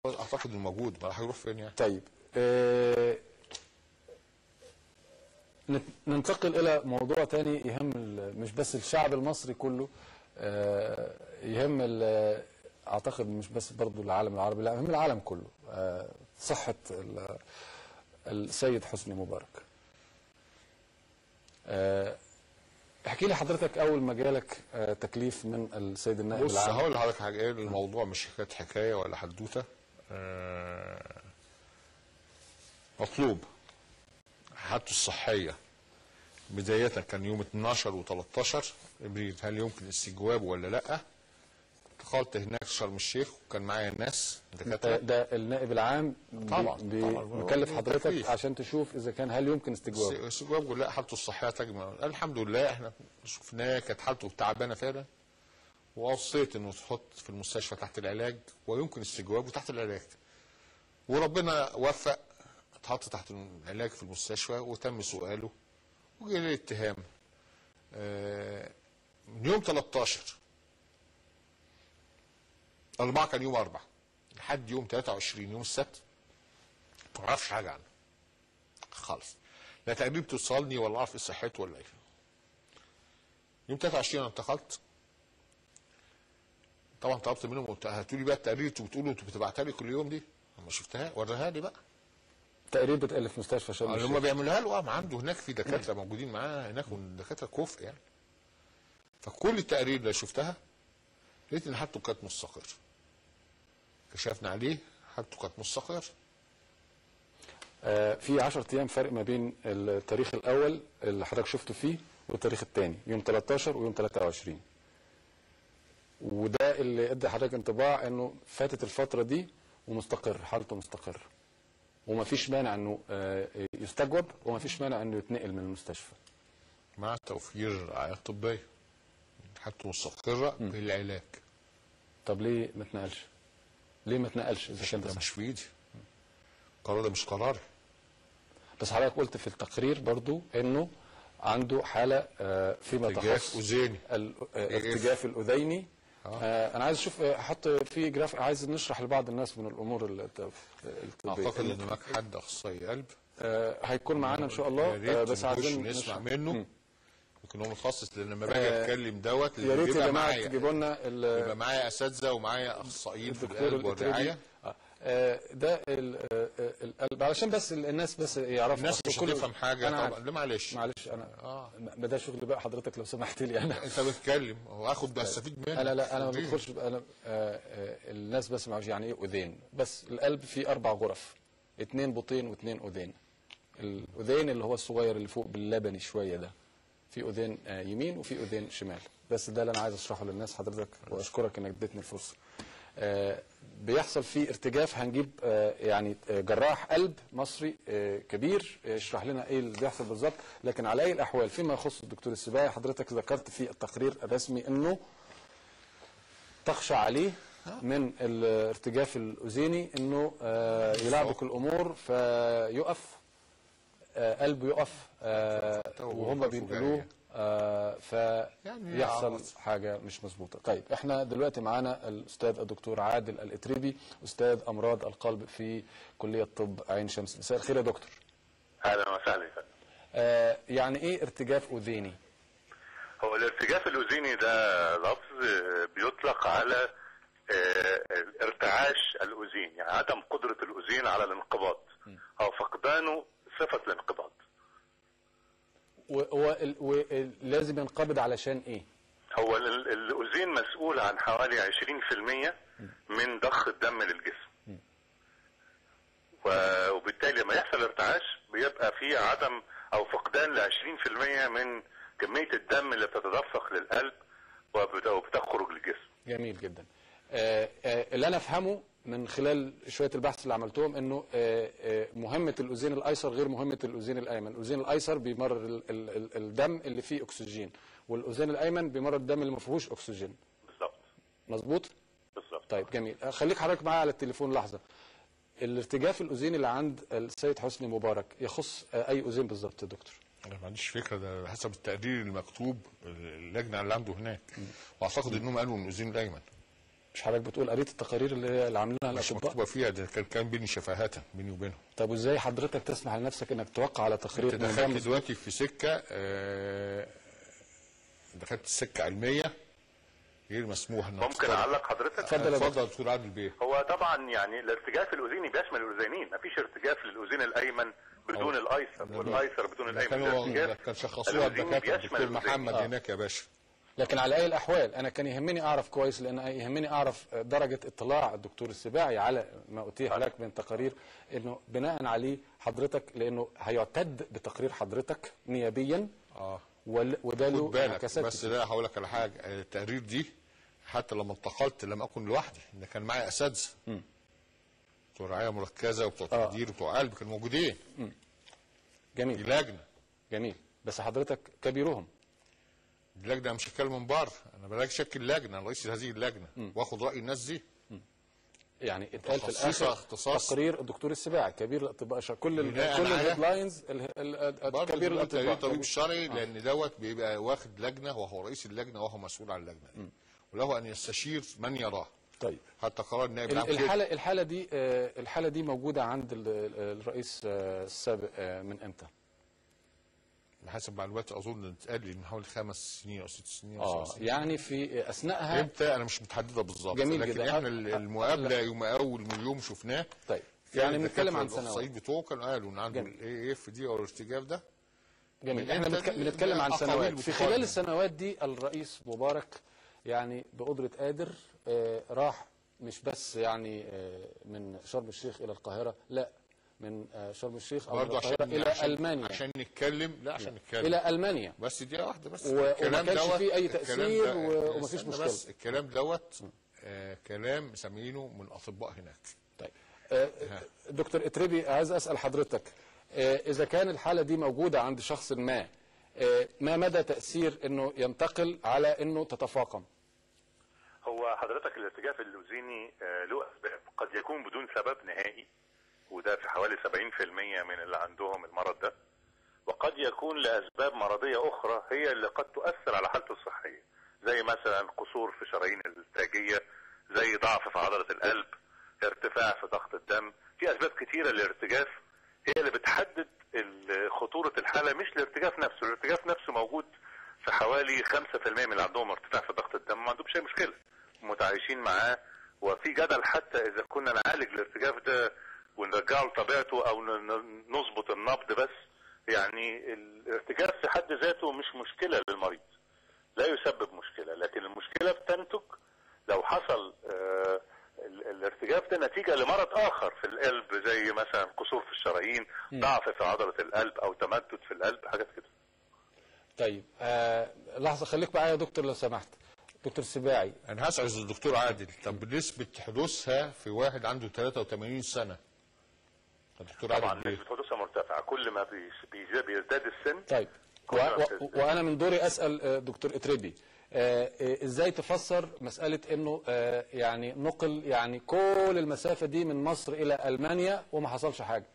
اعتقد انه موجود ما راح يروح فين يعني طيب آه، نت- ننتقل الى موضوع تاني يهم ال- مش بس الشعب المصري كله آه، يهم ال- اعتقد مش بس برضو العالم العربي لا يهم العالم كله آه، صحة ال- السيد حسني مبارك آه، احكي لي حضرتك اول ما جالك آه، تكليف من السيد النائب بص العام هقول لحضرتك حاجه ايه الموضوع مش حكايه حكايه ولا حدوته آه مطلوب حالته الصحيه بدايه كان يوم 12 و13 ابريل هل يمكن استجواب ولا لا دخلت هناك شرم الشيخ وكان معايا ناس ده, دكاتره ده النائب العام بي- طبعاً، بي- طبعاً. مكلف حضرتك تكليف. عشان تشوف اذا كان هل يمكن استجواب استجواب ولا حالته الصحيه تجمع الحمد لله احنا شفناه كانت حالته تعبانه فعلا ووصيت انه تحط في المستشفى تحت العلاج ويمكن استجوابه تحت العلاج وربنا وفق اتحط تحت العلاج في المستشفى وتم سؤاله وجه لي الاتهام آه، من يوم 13 أربعة كان يوم أربعة لحد يوم 23 يوم السبت ما اعرفش حاجة عنه خالص لا تقريبا توصلني ولا اعرف ايه صحته ولا ايه يوم 23 انا انتقلت طبعا طلبت منهم قلت هاتوا لي بقى التقرير انتوا بتقولوا انتوا بتبعتها لي كل يوم دي ما شفتها وريها لي بقى تقريبا بتقل في مستشفى شرم اللي هم الشيخ بيعملوها له اه ما عنده هناك في دكاتره موجودين معاه هناك دكاتره كفء يعني فكل التقارير اللي شفتها لقيت ان حالته كانت مستقر كشفنا عليه حالته كانت مستقر آه في 10 ايام فرق ما بين التاريخ الاول اللي حضرتك شفته فيه والتاريخ الثاني يوم 13 ويوم 23 وده اللي ادى حضرتك انطباع انه فاتت الفتره دي ومستقر حالته مستقر وما فيش مانع انه آه يستجوب وما فيش مانع انه يتنقل من المستشفى مع توفير رعايه طبيه حالته مستقره بالعلاج طب ليه ما اتنقلش؟ ليه ما اتنقلش اذا كان ده ده صح؟ مش في ايدي القرار ده مش قراري بس حضرتك قلت في التقرير برضو انه عنده حاله آه، فيما ارتجاف تخص اذيني ال- آه، إيه؟ ارتجاف الاذيني آه، انا عايز اشوف آه، احط في جراف عايز نشرح لبعض الناس من الامور الت- الطبيه اعتقد ان هناك حد اخصائي قلب آه، هيكون معانا ان شاء الله يا ريت آه، بس نخش عايزين نسمع نشرح. منه يمكن هو متخصص لان لما باجي آه، اتكلم دوت يا ريت يا بيبقى جماعه معايا تجيبوا لنا ال- يبقى معايا اساتذه ومعايا اخصائيين في الدكتور القلب الاتريبي والرعايه آه، آه، ده ال- آه، آه، القلب علشان بس الناس بس يعرفوا الناس أصل مش كل- هتفهم حاجه أنا طبعا عارف. لا معلش معلش انا آه. ما ده شغل بقى حضرتك لو سمحت لي انا انت بتتكلم واخد بستفيد منك انا لا انا ما اديني. بدخلش انا آه، آه، الناس بس ما يعني ايه اذين بس القلب فيه اربع غرف اتنين بطين واتنين اذين الاذين اللي هو الصغير اللي فوق باللبني شويه ده في اذين آه، يمين وفي اذين شمال بس ده اللي انا عايز اشرحه للناس حضرتك واشكرك انك اديتني الفرصه آه، بيحصل فيه ارتجاف هنجيب آه، يعني آه، جراح قلب مصري آه، كبير آه، يشرح لنا ايه اللي بيحصل بالظبط لكن على اي الاحوال فيما يخص الدكتور السباعي حضرتك ذكرت في التقرير الرسمي انه تخشى عليه من الارتجاف الاذيني انه آه، يلعبك الامور فيقف آه، قلبه يقف آه، وهم وقف بينقلوه وجاية. آه، يعني فيحصل عرض. حاجه مش مظبوطه طيب احنا دلوقتي معانا الاستاذ الدكتور عادل الاتريبي استاذ امراض القلب في كليه طب عين شمس مساء الخير يا دكتور اهلا وسهلا فندم. آه، يعني ايه ارتجاف اذيني هو الارتجاف الاذيني ده لفظ بيطلق على آه، ارتعاش الاذين يعني عدم قدره الاذين على الانقباض او فقدانه صفه الانقباض و- و- ولازم ينقبض علشان ايه هو ال- الاذين مسؤول عن حوالي 20% من ضخ الدم للجسم و- وبالتالي لما يحصل ارتعاش بيبقى في عدم او فقدان ل 20% من كميه الدم اللي بتتدفق للقلب وبت- وبتخرج للجسم جميل جدا آه، آه، اللي انا افهمه من خلال شويه البحث اللي عملتهم انه آه، آه، مهمه الاذين الايسر غير مهمه الاذين الايمن، الاذين الايسر بيمرر ال- ال- ال- الدم اللي فيه اكسجين والاذين الايمن بيمرر الدم اللي ما فيهوش اكسجين، بالظبط مظبوط؟ بالظبط طيب جميل آه، خليك حضرتك معايا على التليفون لحظه. الارتجاف الاذيني اللي عند السيد حسني مبارك يخص آه، اي اذين بالظبط يا دكتور؟ انا ما عنديش فكره ده حسب التقرير المكتوب اللجنه اللي عنده هناك واعتقد انهم قالوا ان الاذين الايمن مش حضرتك بتقول قريت التقارير اللي اللي عاملينها مش الاطباء مكتوبه فيها ده كان كان بيني شفاهه بيني وبينهم طب وازاي حضرتك تسمح لنفسك انك توقع على تقرير انت منظم دخلت دلوقتي في سكه آه، دخلت في سكه علميه غير مسموح انك ممكن تتكلم. اعلق حضرتك اتفضل يا اتفضل يا دكتور عادل بيه هو طبعا يعني الارتجاف الاذيني بيشمل الاذينين مفيش ارتجاف للاذين الايمن بدون الايسر والايسر بدون ده الايمن كانوا الارتجاف ده كان شخصوها الأذيني الدكاتره بيشمل الدكتور الأذين. محمد آه. هناك يا باشا لكن على اي الاحوال انا كان يهمني اعرف كويس لان يهمني اعرف درجه اطلاع الدكتور السباعي على ما اتيح لك من تقارير انه بناء عليه حضرتك لانه هيعتد بتقرير حضرتك نيابيا اه وال- وده له خد بالك انعكاسات بس كتير. لا هقول لك على حاجه التقرير دي حتى لما انتقلت لم اكن لوحدي ان كان معايا اساتذه بتوع رعايه مركزه وبتوع آه. تخدير وبتوع قلب كانوا موجودين دي جميل لجنه جميل بس حضرتك كبيرهم دي لجنه مش هتكلم من بره انا بلاقي شكل لجنه انا رئيس هذه اللجنه واخد راي الناس دي يعني اتقال في متخصصة الاخر اختصاص. تقرير الدكتور السباعي كبير الاطباء الشرعي كل ال بناء كل على- الهيدلاينز برضه كبير دلوقتي تقرير الاطباء الطبيب الشرعي لان دوت بيبقى واخد لجنه وهو رئيس اللجنه وهو مسؤول عن اللجنه وله ان يستشير من يراه طيب حتى قرار النائب ال- العام كده. الحاله الحاله دي آه، الحاله دي موجوده عند ال- ال- الرئيس آه، السابق آه، من امتى؟ حسب معلوماتي اظن اتقال لي من حوالي خمس سنين او ست سنين او اه سبع سنين يعني في اثناءها امتى انا مش متحدده بالظبط جميل لكن جدا. احنا أ- ال- أ- المقابله يوم اول من يوم شفناه طيب كان يعني بنتكلم عن الدكاترة سنوات الاخصائيين بتوعه كانوا قالوا ان عنده جميل. الاي اف دي او الارتجاف ده جميل من احنا إمتى بنتك- دي؟ بنتكلم عن أقاويل سنوات في متقاربة. خلال السنوات دي الرئيس مبارك يعني بقدرة قادر آه، راح مش بس يعني آه، من شرم الشيخ إلى القاهرة لا من آه، شرم الشيخ أو من برضه القاهرة عشان إلى عشان ألمانيا عشان نتكلم لا عشان نتكلم إلى ألمانيا بس دي واحده بس و- وما الكلام كانش دوت- فيه أي الكلام تأثير ده- و- ومفيش استنى مشكلة. بس الكلام دوت آه كلام مسمينه من اطباء هناك طيب آه، دكتور اتربي عايز اسال حضرتك آه، اذا كان الحاله دي موجوده عند شخص ما آه، ما مدى تاثير انه ينتقل على انه تتفاقم هو حضرتك الارتجاف اللوزيني آه، له اسباب قد يكون بدون سبب نهائي وده في حوالي 70% من اللي عندهم المرض ده وقد يكون لاسباب مرضيه اخرى هي اللي قد تؤثر على حالته الصحيه زي مثلا قصور في شرايين التاجيه زي ضعف في عضله القلب ارتفاع في ضغط الدم في اسباب كتيره للارتجاف هي اللي بتحدد ال- خطوره الحاله مش الارتجاف نفسه الارتجاف نفسه موجود في حوالي 5% من اللي عندهم ارتفاع في ضغط الدم ما عندهمش اي مشكله متعايشين معاه وفي جدل حتى اذا كنا نعالج الارتجاف ده ونرجعه لطبيعته او ن- ن- نظبط النبض بس يعني الارتجاف في حد ذاته مش مشكله للمريض لا يسبب مشكله لكن المشكله بتنتج لو حصل آه، ال- الارتجاف ده نتيجه لمرض اخر في القلب زي مثلا قصور في الشرايين ضعف في عضله القلب او تمدد في القلب حاجات كده طيب آه لحظه خليك معايا يا دكتور لو سمحت دكتور سباعي انا هسال الدكتور عادل طب نسبه حدوثها في واحد عنده 83 سنه الدكتور طبعا عادل بيه نسبه حدوثها مرتفعه كل ما بيس- بيز- بيزداد السن طيب و كل ما و بتزداد. وانا من دوري اسال آه، دكتور اتربي آه، آه، ازاي تفسر مساله انه آه، يعني نقل يعني كل المسافه دي من مصر الى المانيا وما حصلش حاجه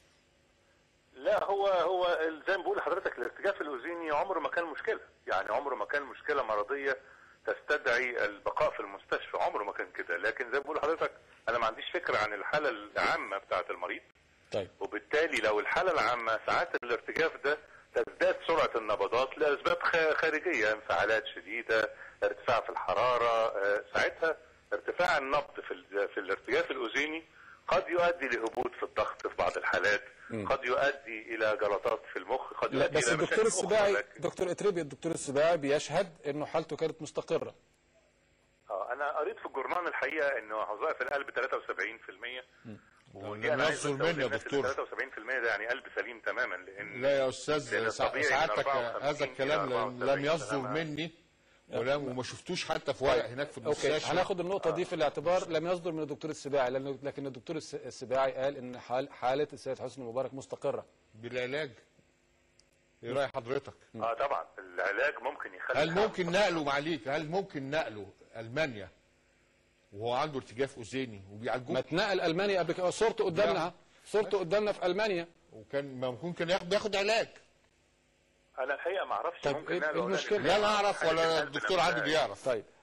لا هو هو ال- زي ما بقول لحضرتك الارتجاف الاذيني عمره ما كان مشكله يعني عمره ما كان مشكله مرضيه تستدعي البقاء في المستشفى عمره ما كان كده لكن زي ما بقول لحضرتك انا ما عنديش فكره عن الحاله العامه بتاعه المريض طيب وبالتالي لو الحاله العامه ساعات الارتجاف ده تزداد سرعه النبضات لاسباب خ- خارجيه انفعالات شديده ارتفاع في الحراره آه، ساعتها ارتفاع النبض في ال- في الارتجاف الاذيني قد يؤدي لهبوط في الضغط في بعض الحالات قد يؤدي الى جلطات في المخ قد لا يؤدي بس الى الدكتور مشاكل أخرى، السباعي لكن- دكتور اتربي الدكتور السباعي بيشهد انه حالته كانت مستقره آه، انا قريت في الجورنال الحقيقه انه وظائف القلب 73% ودي لم انا عايز يصدر أقول مني يا للناس دكتور. إن 73% ده يعني قلب سليم تماما لان لا يا استاذ لأن سع- الطبيعي من سعادتك 54 هذا الكلام إلى لم- 74 لم يصدر سنة. مني ولم وما شفتوش حتى في ورق هناك في اوكي المستشفى هناخد النقطه دي في الاعتبار لم يصدر من الدكتور السباعي لأن لكن الدكتور الس- السباعي قال ان حال حاله السيد حسني مبارك مستقره بالعلاج ايه راي حضرتك؟ اه طبعا العلاج ممكن يخلي هل ممكن نقله معليك هل ممكن نقله المانيا وهو عنده ارتجاف اذيني ما وبيعالجوه اتنقل المانيا قبل كده صورته قدامنا نعم. اهي. صورته قدامنا في المانيا وكان ما ممكن ياخد بياخد علاج انا الحقيقه ما اعرفش طب ممكن إيه نقله ولا المشكلة؟ لا. لا انا اعرف حالة ولا القلب الدكتور نفسها عادل يعرف طيب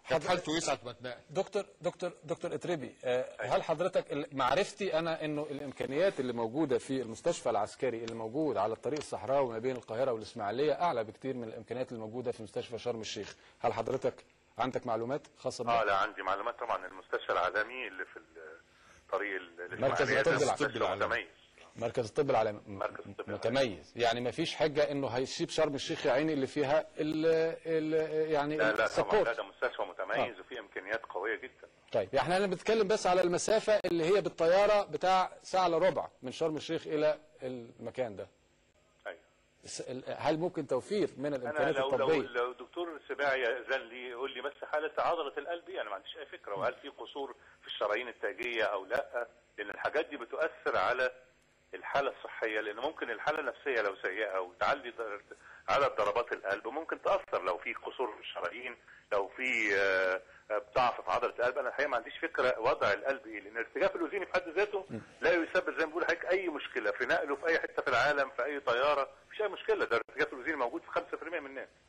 كانت حالته يسعد ما تنقل دكتور دكتور دكتور اتربي آه، هل حضرتك ال- معرفتي انا انه الامكانيات اللي موجوده في المستشفى العسكري اللي موجود على الطريق الصحراوي ما بين القاهره والاسماعيليه اعلى بكتير من الامكانيات اللي موجوده في مستشفى شرم الشيخ هل حضرتك عندك معلومات خاصه اه بده لا عندي معلومات طبعا المستشفى العالمي اللي في ال- طريق ال- مركز الإسماعيلية ده الطب مستشفى العالمي. متميز مركز الطب العالمي م- مركز الطب العالمي. متميز يعني ما فيش حاجه انه هيسيب شرم الشيخ يا عيني اللي فيها ال ال يعني لا لا طبعا السبورت لا ده مستشفى متميز وفيه امكانيات قويه جدا طيب يعني احنا بنتكلم بس على المسافه اللي هي بالطياره بتاع ساعه الا ربع من شرم الشيخ الى المكان ده ايوه الس- ال- هل ممكن توفير من انا الامكانيات لو لو الطبيه لو دكتور السباعي يأذن لي يقول لي بس حاله عضله القلب ايه انا ما عنديش اي فكره وهل في قصور في الشرايين التاجيه او لا لان الحاجات دي بتؤثر على الحاله الصحيه لان ممكن الحاله النفسيه لو سيئه وتعلي در- عدد ضربات القلب ممكن تاثر لو في قصور في الشرايين لو في آه، آه، ضعف في عضله القلب انا الحقيقه ما عنديش فكره وضع القلب ايه لان الارتجاف الاذيني في حد ذاته لا يسبب زي ما بقول لحضرتك اي مشكله في نقله في اي حته في العالم في اي طياره مفيش اي مشكله ده الارتجاف الاذيني موجود في 5% من الناس